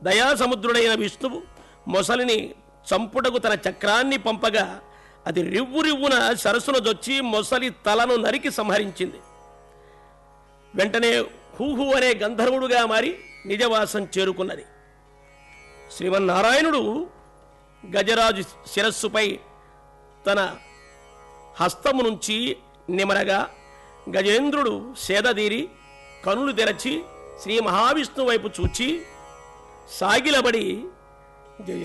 దయాసముద్రుడైన విష్ణువు మొసలిని చంపుటకు తన చక్రాన్ని పంపగా అది రివ్వు రివ్వున సరస్సును దొచ్చి మొసలి తలను నరికి సంహరించింది వెంటనే హూహు అనే గంధర్వుడుగా మారి నిజవాసం చేరుకున్నది శ్రీమన్నారాయణుడు గజరాజు శిరస్సుపై తన హస్తము నుంచి నిమరగా గజేంద్రుడు సేదదీరి కనులు తెరచి శ్రీ మహావిష్ణువు వైపు చూచి సాగిలబడి జయ